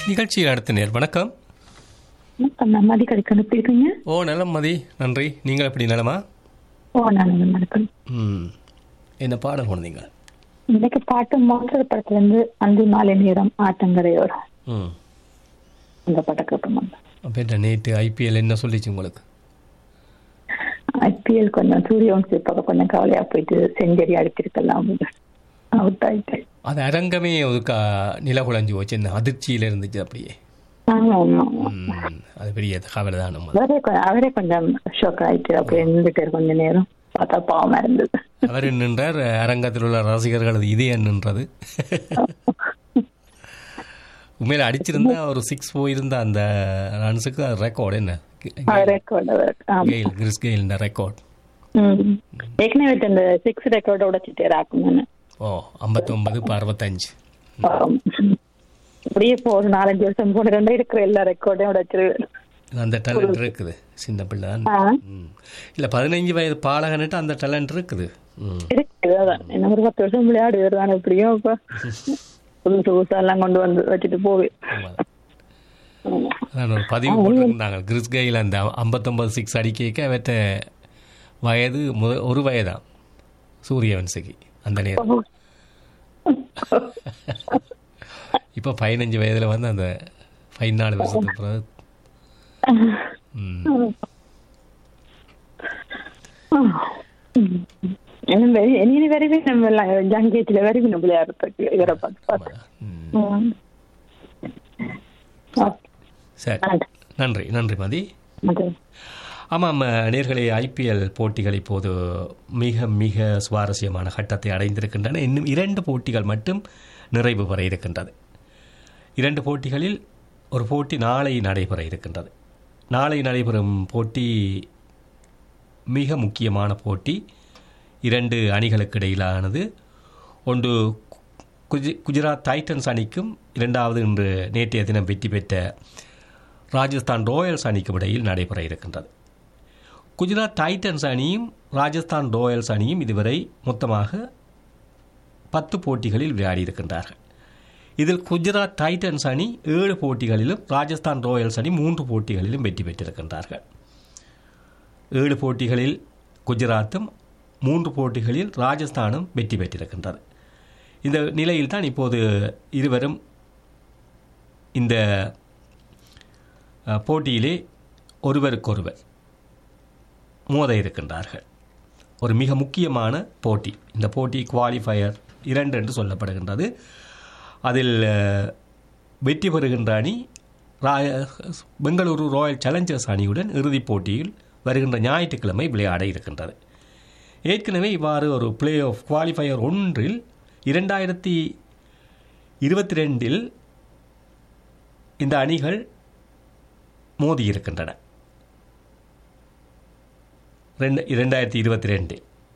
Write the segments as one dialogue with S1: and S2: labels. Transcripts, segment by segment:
S1: நிகழ்ச்சியில் அடுத்த நேர் வணக்கம்
S2: வணக்கம் நான் மதி கடைக்கு அனுப்பியிருக்கீங்க
S1: ஓ நலம் மதி நன்றி நீங்கள் எப்படி நலமா
S2: ஓ நான் வணக்கம்
S1: ம் என்ன பாடம் கொண்டீங்க
S2: இன்னைக்கு பாட்டு மோசர படத்துல இருந்து அஞ்சு மாலை நேரம் ஆட்டங்கரையோரம்
S1: ம்
S2: அந்த பாட்டை கேட்போம்
S1: அப்போ என்ன நேற்று ஐபிஎல் என்ன சொல்லிச்சு உங்களுக்கு
S2: ஐபிஎல் கொஞ்சம் சூரிய வம்சி பக்கம் கொஞ்சம் கவலையா போயிட்டு செஞ்சரி அடிச்சிருக்கலாம் அவுட் ஆயிட்டு
S1: அது அரங்கமே ஒரு கா நிலகுலைஞ்சு போச்சு என்ன அதிர்ச்சியில் இருந்துச்சு அப்படியே
S2: ஆமா ஆமா
S1: ம், அது பெரிய கவலை தான் நம்ம
S2: அவரே கொ- அவரே கொஞ்சம் ஷோக் ஆயிட்டு அப்படி இருந்துட்டாரு கொஞ்ச நேரம் பார்த்தா பாவமா இருந்தது
S1: அவர் நின்றார் அரங்கத்தில் உள்ள ரசிகர்களது இதயம் நின்றது உண்மையில அடிச்சிருந்தா ஒரு சிக்ஸ் போயிருந்த அந்த ரன்ஸுக்கு ரெக்கார்டு என்ன
S2: ரெக்கார்ட் ஆமா
S1: கெயில் கிறிஸ் கெயில் ரெக்கார்ட்
S2: ம். ஏற்கனவே இந்த சிக்ஸ் ரெக்கார்ட உடைச்சிட்டே ராக்குன்னு
S1: ஓ ஐம்பத்தொன்பது இப்போ அறுபத்தஞ்சு
S2: அப்படியே இப்போ ஒரு நாலஞ்சு வருஷம் போன ரெண்டே இருக்கிற எல்லா ரெக்கார்டையும் உடைச்சிருவேன்
S1: அந்த டேலண்ட் இருக்குது சின்ன பிள்ளை தான்
S2: ஆ.
S1: ம். இல்ல பதினஞ்சு வயது பாலகன்ட்டு அந்த டேலண்ட் இருக்குது ம்.
S2: இருக்குது அதான் என்ன ஒரு பத்து வருஷம் விளையாடு வருவான் எப்படியும் இப்ப புதுசு புதுசா எல்லாம் கொண்டு வந்து வச்சுட்டு போவேன்
S1: ஆமாம். அதான் ஒரு பதிவு போட்டிருந்தாங்க கிறிஸ் கெயில் அந்த ஐம்பத்தொம்பது சிக்ஸ் அடிக்க அவற்ற வயது முத ஒரு வயதாம் சூரியவன்சிக்கு அந்த நேரம் இப்போ பதினஞ்சு வயதுல வந்து அந்த பதினாலு வருஷத்துக்கு பிறகு ம்.
S2: இன்னும் வெறி இனி வரைவே நம்ம எல்லாம் யங் ஏஜ்ல வரைக்கும் நம்ம விளையாடுறதுக்கு இவரை பார்த்து பார்த்து
S1: ம்.
S2: ம். ஓகே.
S1: சரி
S2: நன்றி.
S1: நன்றி நன்றி மதி
S2: நன்றி.
S1: ஆமாம் நேர்களே ஐபிஎல் போட்டிகள் இப்போது மிக மிக சுவாரஸ்யமான கட்டத்தை அடைந்திருக்கின்றன இன்னும் இரண்டு போட்டிகள் மட்டும் நிறைவு பெற இருக்கின்றது இரண்டு போட்டிகளில் ஒரு போட்டி நாளை நடைபெற இருக்கின்றது நாளை நடைபெறும் போட்டி மிக முக்கியமான போட்டி இரண்டு அணிகளுக்கு இடையிலானது ஒன்று குஜ குஜராத் டைட்டன்ஸ் அணிக்கும் இரண்டாவது இன்று நேற்றைய தினம் வெற்றி பெற்ற ராஜஸ்தான் ராயல்ஸ் அணிக்கும் இடையில் நடைபெற இருக்கின்றது குஜராத் டைட்டன்ஸ் அணியும் ராஜஸ்தான் ராயல்ஸ் அணியும் இதுவரை மொத்தமாக பத்து போட்டிகளில் விளையாடி இருக்கின்றார்கள் இதில் குஜராத் டைட்டன்ஸ் அணி ஏழு போட்டிகளிலும் ராஜஸ்தான் ராயல்ஸ் அணி மூன்று போட்டிகளிலும் வெற்றி பெற்றிருக்கின்றார்கள் ஏழு போட்டிகளில் குஜராத்தும் மூன்று போட்டிகளில் ராஜஸ்தானும் வெற்றி பெற்றிருக்கின்றது இந்த நிலையில் தான் இப்போது இருவரும் இந்த அஹ், போட்டியிலே ஒருவருக்கொருவர் மோத இருக்கின்றார்கள் ஒரு மிக முக்கியமான போட்டி இந்த போட்டி குவாலிஃபயர் இரண்டு என்று சொல்லப்படுகின்றது அதில் அஹ், வெற்றி பெறுகின்ற அணி ரா- பெங்களூரு ராயல் சேலஞ்சர்ஸ் அணியுடன் இறுதிப் போட்டியில் வருகின்ற ஞாயிற்றுக்கிழமை விளையாட இருக்கின்றது ஏற்கனவே இவ்வாறு ஒரு பிளே ஆஃப் குவாலிஃபயர் ஒன்றில் இரண்டாயிரத்தி இருபத்தி ரெண்டில் இந்த அணிகள் மோதியிருக்கின்றன ரெண்டு இரண்டாயிரத்தி இருபத்தி ரெண்டு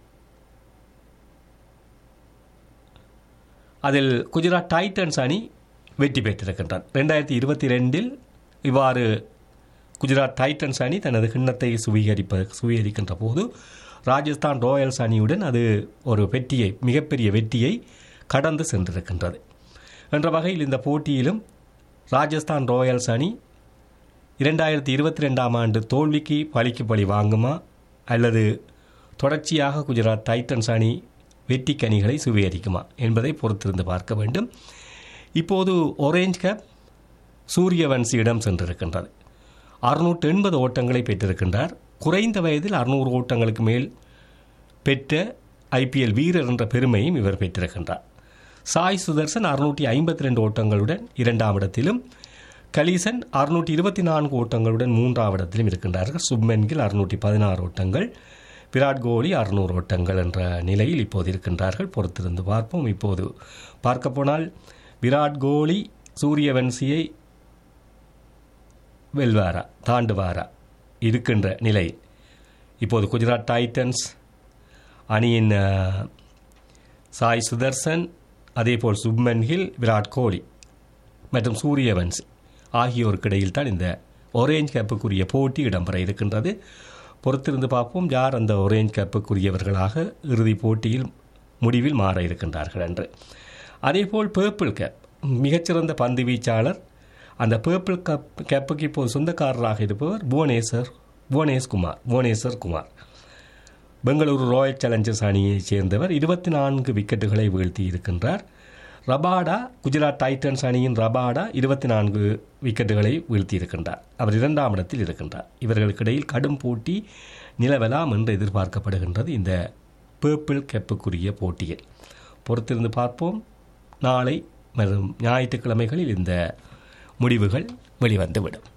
S1: அதில் குஜராத் டைட்டன்ஸ் அணி வெற்றி பெற்றிருக்கின்றது ரெண்டாயிரத்தி இருபத்தி ரெண்டில் இவ்வாறு குஜராத் டைட்டன்ஸ் அணி தனது கிண்ணத்தை சுவீகரிப்ப சுவீகரிக்கின்ற போது ராஜஸ்தான் ராயல்ஸ் அணியுடன் அது ஒரு வெற்றியை மிகப்பெரிய வெற்றியை கடந்து சென்றிருக்கின்றது என்ற வகையில் இந்த போட்டியிலும் ராஜஸ்தான் ராயல்ஸ் அணி இரண்டாயிரத்தி இருபத்தி ரெண்டாம் ஆண்டு தோல்விக்கு பழிக்கு பழி வாங்குமா அல்லது தொடர்ச்சியாக குஜராத் டைட்டன்ஸ் அணி வெற்றி கனிகளை சுவீகரிக்குமா என்பதை பொறுத்திருந்து பார்க்க வேண்டும் இப்போது ஒரேஞ்ச் கேப் சூரியவன்சியிடம் சென்றிருக்கின்றது அறுநூற்று எண்பது ஓட்டங்களை பெற்றிருக்கின்றார் குறைந்த வயதில் அறுநூறு ஓட்டங்களுக்கு மேல் பெற்ற ஐபிஎல் வீரர் என்ற பெருமையும் இவர் பெற்றிருக்கின்றார் சாய் சுதர்சன் அறுநூற்றி ஐம்பத்தி ரெண்டு ஓட்டங்களுடன் இரண்டாம் இடத்திலும் கலீசன் அறுநூற்றி இருபத்தி நான்கு ஓட்டங்களுடன் மூன்றாம் இடத்திலும் இருக்கின்றார்கள் சுப்மன் கில் அறுநூற்றி பதினாறு ஓட்டங்கள் விராட் கோலி அறுநூறு ஓட்டங்கள் என்ற நிலையில் இப்போது இருக்கின்றார்கள் பொறுத்திருந்து பார்ப்போம் இப்போது பார்க்க போனால் விராட் கோலி சூரியவன்சியை வெல்வாரா தாண்டுவாரா இருக்கின்ற நிலை இப்போது குஜராத் டைட்டன்ஸ் அணியின் அஹ், சாய் சுதர்சன் அதேபோல் சுப்மன் கில் விராட் கோலி மற்றும் சூரியவன்சி ஆகியோருக்கு இடையில் தான் இந்த ஒரேஞ்ச் கேப்புக்குரிய போட்டி இடம்பெற இருக்கின்றது பொறுத்திருந்து பார்ப்போம் யார் அந்த ஒரேஞ்ச் கேப்புக்குரியவர்களாக இறுதிப் போட்டியில் முடிவில் மாற இருக்கின்றார்கள் என்று அதேபோல் பேர்பிள் கேப் மிகச்சிறந்த பந்து வீச்சாளர் அந்த பேர்பிள் கப் கேப்புக்கு இப்போது சொந்தக்காரராக இருப்பவர் புவனேஸ்வர் புவனேஷ் குமார் புவனேஸ்வர் குமார் பெங்களூரு ராயல் சேலஞ்சர்ஸ் அணியைச் சேர்ந்தவர் இருபத்தி நான்கு விக்கெட்டுகளை வீழ்த்தி இருக்கின்றார் ரபாடா குஜராத் டைட்டன்ஸ் அணியின் ரபாடா இருபத்தி நான்கு விக்கெட்டுகளை வீழ்த்தி இருக்கின்றார் அவர் இரண்டாம் இடத்தில் இருக்கின்றார் இவர்களுக்கிடையில் கடும் போட்டி நிலவலாம் என்று எதிர்பார்க்கப்படுகின்றது இந்த பேர்பிள் கெப்புக்குரிய போட்டியில் பொறுத்திருந்து பார்ப்போம் நாளை மற்றும் ஞாயிற்றுக்கிழமைகளில் இந்த முடிவுகள் வெளிவந்துவிடும்